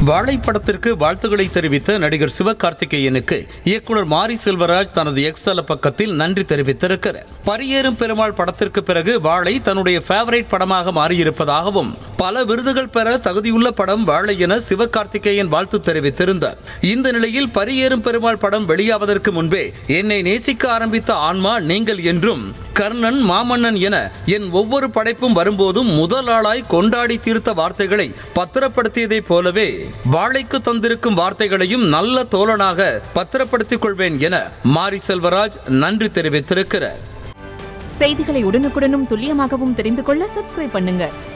வாழை படத்திற்கு வாழ்த்துக்களை தெரிவித்த நடிகர் சிவகார்த்திகேயனுக்கு இயக்குனர் மாரி செல்வராஜ் தனது எக்ஸ் தள பக்கத்தில் நன்றி தெரிவித்திருக்கிறார் பரியேறும் பெருமாள் படத்திற்கு பிறகு வாழை தன்னுடைய ஃபேவரைட் படமாக மாறியிருப்பதாகவும் பல விருதுகள் பெற தகுதியுள்ள படம் வாழை என சிவகார்த்திகேயன் வாழ்த்து தெரிவித்திருந்தார் இந்த நிலையில் பரியேறும் பெருமாள் படம் வெளியாவதற்கு முன்பே என்னை நேசிக்க ஆரம்பித்த ஆன்மா நீங்கள் என்றும் கர்ணன் மாமன்னன் என என் ஒவ்வொரு படைப்பும் வரும்போதும் முதல் ஆளாய் கொண்டாடி தீர்த்த வார்த்தைகளை பத்திரப்படுத்தியதைப் போலவே வாழைக்கு தந்திருக்கும் வார்த்தைகளையும் நல்ல தோழனாக பத்திரப்படுத்திக் கொள்வேன் என மாரி செல்வராஜ் நன்றி தெரிவித்திருக்கிறார் செய்திகளை உடனுக்குடனும் துல்லியமாகவும் தெரிந்து கொள்ள சப்ஸ்கிரைப் பண்ணுங்க